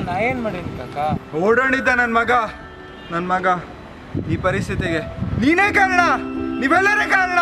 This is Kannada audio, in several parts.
ನಾ ಏನು ಮಾಡೀನಿ ಕಾಕ ಓಡೋಣಿದ್ದ ನನ್ನ ಮಗ ನನ್ನ ಮಗ ಈ ಪರಿಸ್ಥಿತಿಗೆ ನೀನೇ ಕಾರಣ ನೀವೆಲ್ಲರೇ ಕಾರಣ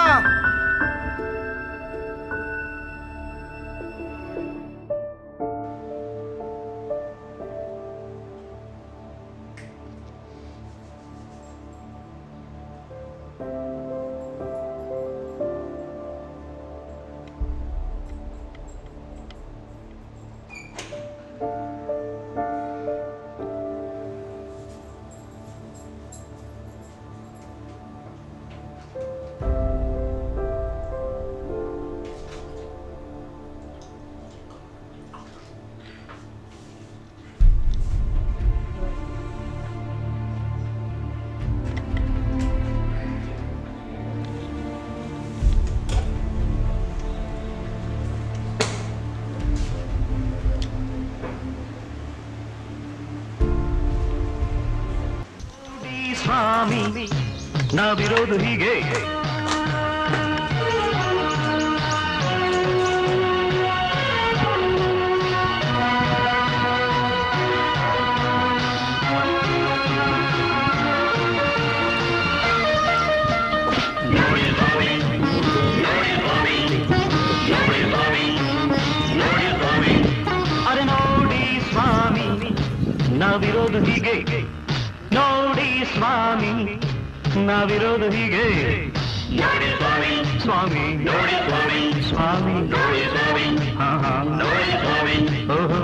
ಸ್ವಾಮಿ ನಾವಿರೋದು ಹೀಗೆ ಅರೆ ನೋಡಿ ಸ್ವಾಮಿ ನಾವಿರೋದು ಹೀಗೆ ನೋಡಿ ಸ್ವಾಮಿ ನಾವಿರೋದು ಹೀಗೆ ಸ್ವಾಮಿ ಸ್ವಾಮಿ ಹಾ ಹಾ ಓಹೋ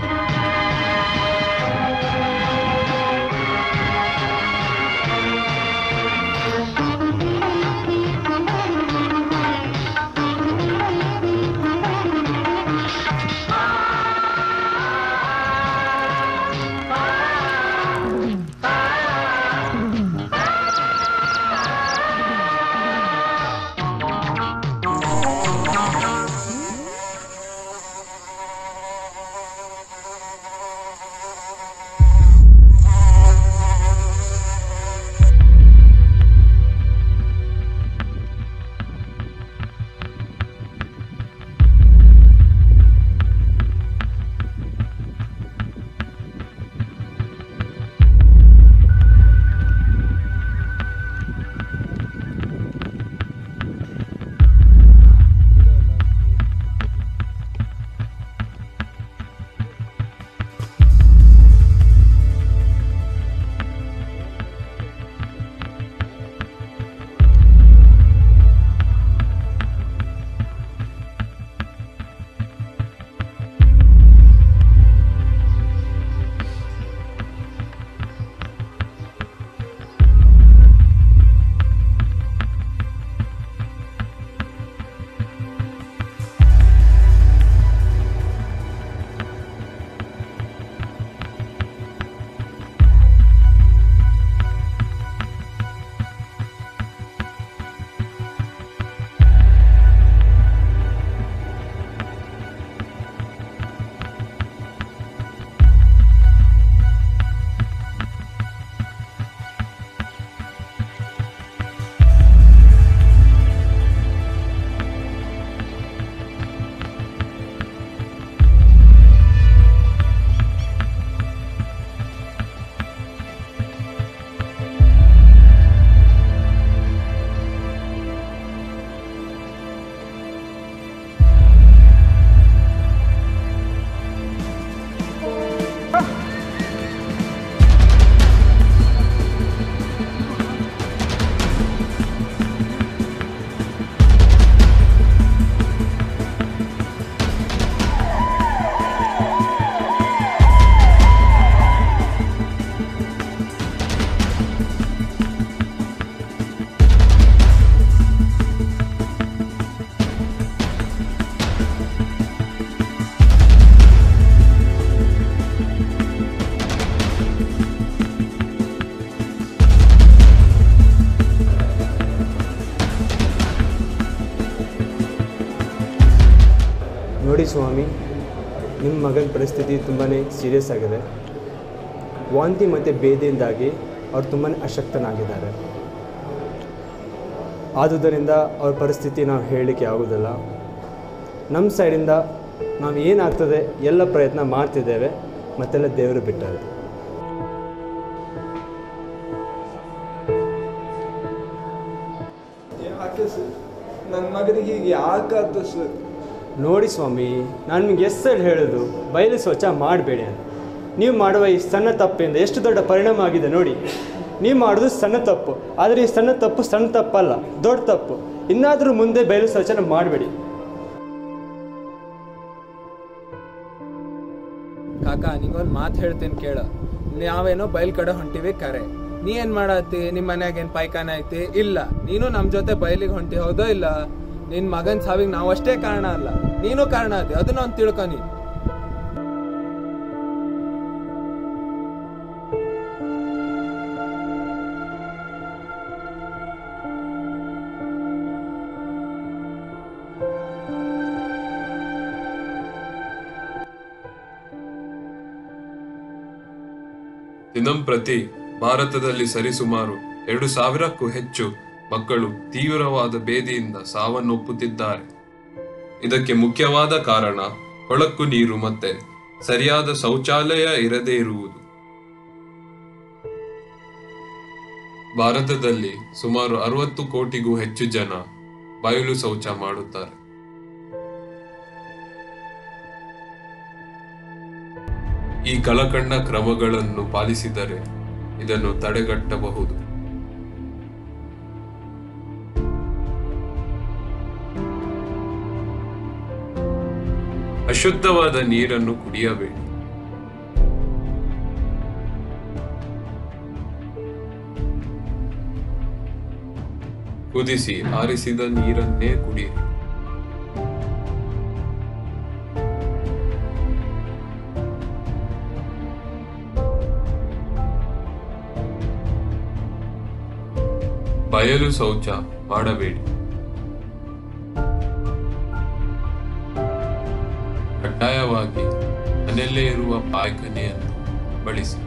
ನೋಡಿ ಸ್ವಾಮಿ ನಿಮ್ಮ ಮಗನ ಪರಿಸ್ಥಿತಿ ತುಂಬಾ ಸೀರಿಯಸ್ ಆಗಿದೆ ವಾಂತಿ ಮತ್ತು ಬೇದಿಯಿಂದಾಗಿ ಅವ್ರು ತುಂಬಾ ಅಶಕ್ತನಾಗಿದ್ದಾರೆ ಆದುದರಿಂದ ಅವ್ರ ಪರಿಸ್ಥಿತಿ ನಾವು ಹೇಳಲಿಕ್ಕೆ ಆಗೋದಿಲ್ಲ ನಮ್ಮ ಸೈಡಿಂದ ನಾವು ಏನಾಗ್ತದೆ ಎಲ್ಲ ಪ್ರಯತ್ನ ಮಾಡ್ತಿದ್ದೇವೆ ಮತ್ತೆಲ್ಲ ದೇವರು ಬಿಟ್ಟದ್ದು ಯಾಕೆ ಸರ್ ನನ್ನ ಮಗನಿಗೆ ಹೀಗೆ ಯಾಕಾಯ್ತು ಸರ್ ನೋಡಿ ಸ್ವಾಮಿ ನಾನು ನಿಮ್ಗೆ ಎಷ್ಟು ಸಲ ಹೇಳೋದು ಬಯಲು ಶೌಚ ಮಾಡಬೇಡಿ ಅಂತ ನೀವು ಮಾಡುವ ಈ ಸಣ್ಣ ತಪ್ಪಿಂದ ಎಷ್ಟು ದೊಡ್ಡ ಪರಿಣಾಮ ಆಗಿದೆ ನೋಡಿ ನೀವು ಮಾಡೋದು ಸಣ್ಣ ತಪ್ಪು ಆದರೆ ಈ ಸಣ್ಣ ತಪ್ಪು ಸಣ್ಣ ತಪ್ಪಲ್ಲ ದೊಡ್ಡ ತಪ್ಪು ಇನ್ನಾದರೂ ಮುಂದೆ ಬಯಲು ಶೌಚನ ಮಾಡಬೇಡಿ ಕಾಕ ನಿಂಗೊಂದು ಮಾತು ಹೇಳ್ತೀನಿ ಕೇಳ ನಾವೇನೋ ಬಯಲ್ ಕಡೆ ಹೊಂಟಿವಿ ಕರೆ ನೀ ಏನ್ ಮಾಡತ್ತಿ ನಿಮ್ ಮನ್ಯಾಗ ಏನ್ ಪಾಯ್ಖಾನೆ ಐತಿ ಇಲ್ಲ ನೀನು ನಮ್ ಜೊತೆ ಬಯಲಿಗೆ ಹೊಂಟಿ ಹೌದೋ ಇಲ್ಲ ನಿನ್ ಮಗನ್ ಸಾವಿಗೆ ನಾವಷ್ಟೇ ಕಾರಣ ಅಲ್ಲ ನೀನು ಕಾರಣ ಅದಿ ಅದನ್ನ ಒಂದು ತಿಳ್ಕೊನಿ ದಿನಂಪ್ರತಿ ಭಾರತದಲ್ಲಿ ಸರಿಸುಮಾರು ಎರಡು ಸಾವಿರಕ್ಕೂ ಹೆಚ್ಚು ಮಕ್ಕಳು ತೀವ್ರವಾದ ಬೇದಿಯಿಂದ ಸಾವನ್ನಪ್ಪುತ್ತಿದ್ದಾರೆ ಇದಕ್ಕೆ ಮುಖ್ಯವಾದ ಕಾರಣ ಕೊಳಕು ನೀರು ಮತ್ತೆ ಸರಿಯಾದ ಶೌಚಾಲಯ ಇರದೇ ಇರುವುದು ಭಾರತದಲ್ಲಿ ಸುಮಾರು ಅರವತ್ತು ಕೋಟಿಗೂ ಹೆಚ್ಚು ಜನ ಬಯಲು ಶೌಚ ಮಾಡುತ್ತಾರೆ ಈ ಕಳಕಂಡ ಕ್ರಮಗಳನ್ನು ಪಾಲಿಸಿದರೆ ಇದನ್ನು ತಡೆಗಟ್ಟಬಹುದು ಅಶುದ್ಧವಾದ ನೀರನ್ನು ಕುಡಿಯಬೇಡಿ ಕುದಿಸಿ ಆರಿಸಿದ ನೀರನ್ನೇ ಕುಡಿಯಿರಿ ಬಯಲು ಶೌಚ ಮಾಡಬೇಡಿ ಕಡ್ಡಾಯವಾಗಿ ಮನೆಯಲ್ಲೇ ಇರುವ ಪಾಯ್ಖಾನೆಯನ್ನು ಬಳಸಿ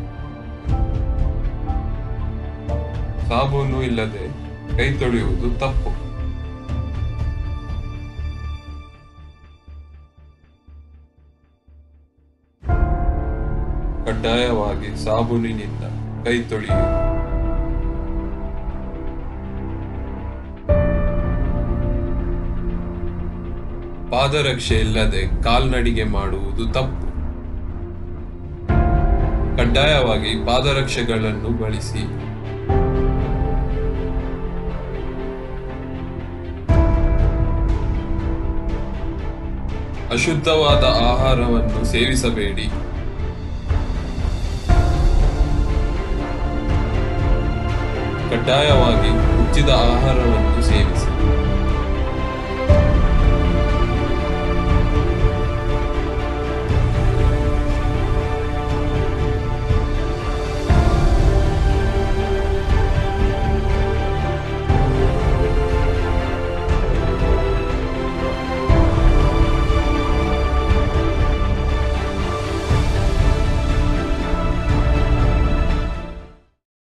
ಸಾಬೂನು ಇಲ್ಲದೆ ಕೈ ತೊಳೆಯುವುದು ತಪ್ಪು ಕಡ್ಡಾಯವಾಗಿ ಸಾಬೂನಿನಿಂದ ಕೈ ತೊಳೆಯುವುದು ಪಾದರಕ್ಷೆ ಇಲ್ಲದೆ ಕಾಲ್ನಡಿಗೆ ಮಾಡುವುದು ತಪ್ಪು ಕಡ್ಡಾಯವಾಗಿ ಪಾದರಕ್ಷೆಗಳನ್ನು ಬಳಸಿ ಅಶುದ್ಧವಾದ ಆಹಾರವನ್ನು ಸೇವಿಸಬೇಡಿ ಕಡ್ಡಾಯವಾಗಿ ಮುಚ್ಚಿದ ಆಹಾರವನ್ನು ಸೇವಿಸಿ